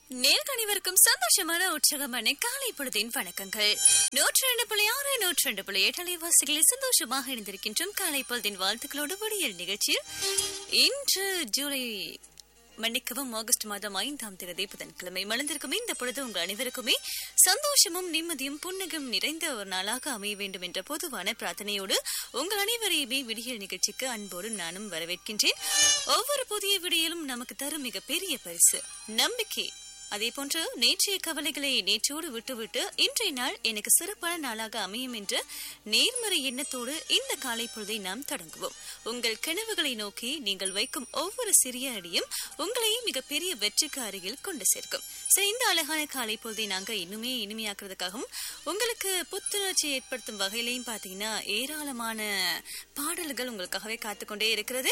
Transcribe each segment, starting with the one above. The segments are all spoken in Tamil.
நேருக்கு அனைவருக்கும் சந்தோஷமான உற்சாகமான காலை பொழுதின் வணக்கங்கள் நூற்றி ரெண்டு புள்ளி ஆறு நூற்றி ரெண்டு புள்ளி எட்டு அலைவாசிகளில் சந்தோஷமாக இணைந்திருக்கின்றோம் காலை பொழுதின் வாழ்த்துக்களோடு விடியல் நிகழ்ச்சியில் இன்று ஜூலை மன்னிக்கவும் ஆகஸ்ட் மாதம் ஐந்தாம் தேதி புதன்கிழமை மலர்ந்திருக்கும் இந்த பொழுது உங்கள் அனைவருக்குமே சந்தோஷமும் நிம்மதியும் புன்னகம் நிறைந்த ஒரு நாளாக அமைய வேண்டும் என்ற பொதுவான பிரார்த்தனையோடு உங்கள் அனைவரையுமே விடியல் நிகழ்ச்சிக்கு அன்போடு நானும் வரவேற்கின்றேன் ஒவ்வொரு புதிய விடியலும் நமக்கு தரும் மிகப்பெரிய பரிசு நம்பிக்கை அதே போன்று நேற்றைய கவலைகளை நேற்றோடு விட்டுவிட்டு இன்றைய நாள் எனக்கு சிறப்பான நாளாக அமையும் என்ற நேர்மறை எண்ணத்தோடு இந்த காலை பொழுதை நாம் தொடங்குவோம் உங்கள் கனவுகளை நோக்கி நீங்கள் வைக்கும் ஒவ்வொரு சிறிய அடியும் உங்களை மிகப்பெரிய வெற்றிக்கு அருகில் கொண்டு சேர்க்கும் சரி இந்த அழகான காலை பொழுதை நாங்க இன்னுமே இனிமையாக்குறதுக்காகவும் உங்களுக்கு புத்துணர்ச்சி ஏற்படுத்தும் வகையிலையும் பாத்தீங்கன்னா ஏராளமான பாடல்கள் உங்களுக்காகவே காத்துக்கொண்டே இருக்கிறது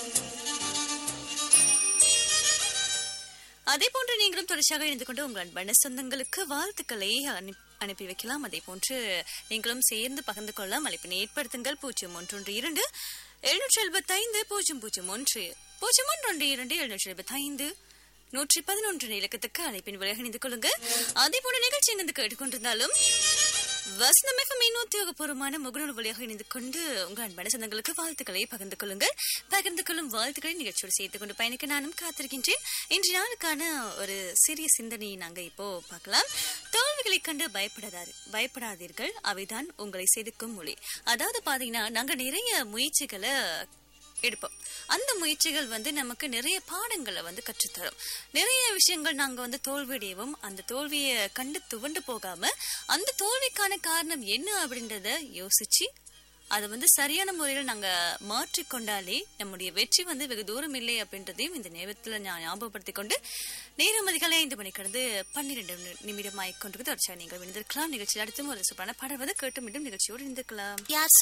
அதே போன்று நீங்களும் தொடர்ச்சியாக இணைந்து கொண்டு உங்கள் அன்பான சொந்தங்களுக்கு வாழ்த்துக்களை அனுப்பி அனுப்பி வைக்கலாம் அதே போன்று நீங்களும் சேர்ந்து பகிர்ந்து கொள்ளலாம் அழைப்பினை ஏற்படுத்துங்கள் பூஜ்ஜியம் ஒன்று இரண்டு எழுநூற்றி எழுபத்தி ஐந்து பூஜ்ஜியம் பூஜ்ஜியம் ஒன்று பூஜ்ஜியம் ஒன்று இரண்டு எழுநூற்றி எழுபத்தி ஐந்து நூற்றி பதினொன்று இலக்கத்துக்கு அழைப்பின் விலக இணைந்து கொள்ளுங்க அதே போன்ற நிகழ்ச்சி இணைந்து கேட்டுக்கொண்டிருந்தாலும் வசனம் எஃப்எம் உத்தியோகபூர்வமான முகநூல் வழியாக இணைந்து கொண்டு உங்கள் அன்பான சொந்தங்களுக்கு வாழ்த்துக்களை பகிர்ந்து கொள்ளுங்கள் பகிர்ந்து கொள்ளும் வாழ்த்துக்களை நிகழ்ச்சியோடு சேர்த்துக் கொண்டு பயணிக்க நானும் காத்திருக்கின்றேன் இன்றைய நாளுக்கான ஒரு சிறிய சிந்தனையை நாங்க இப்போ பார்க்கலாம் தோல்விகளை கண்டு பயப்படாதாரு பயப்படாதீர்கள் அவைதான் உங்களை செதுக்கும் மொழி அதாவது பாத்தீங்கன்னா நாங்க நிறைய முயற்சிகளை எடுப்போம் அந்த முயற்சிகள் வந்து நமக்கு நிறைய பாடங்களை வந்து கற்றுத்தரும் நிறைய விஷயங்கள் நாங்க வந்து தோல்வியடையவும் அந்த தோல்வியை கண்டு துவண்டு போகாம அந்த தோல்விக்கான காரணம் என்ன அப்படின்றத யோசிச்சு அதை வந்து சரியான முறையில் நாங்க மாற்றிக்கொண்டாலே நம்முடைய வெற்றி வந்து வெகு தூரம் இல்லை அப்படின்றதையும் இந்த நேரத்துல நான் ஞாபகப்படுத்திக் கொண்டு நேரம் அதிகாலை ஐந்து மணி கடந்து பன்னிரெண்டு நிமிடம் ஆயிக்கொண்டிருக்கிறது ஒரு நீங்கள் விழுந்திருக்கலாம் நிகழ்ச்சியில் அடுத்தும் ஒரு சூப்பரான பாடல் வந்து கேட்டு மீண்டும் நிகழ்ச்சியோடு இருந்திருக்கலாம் யார்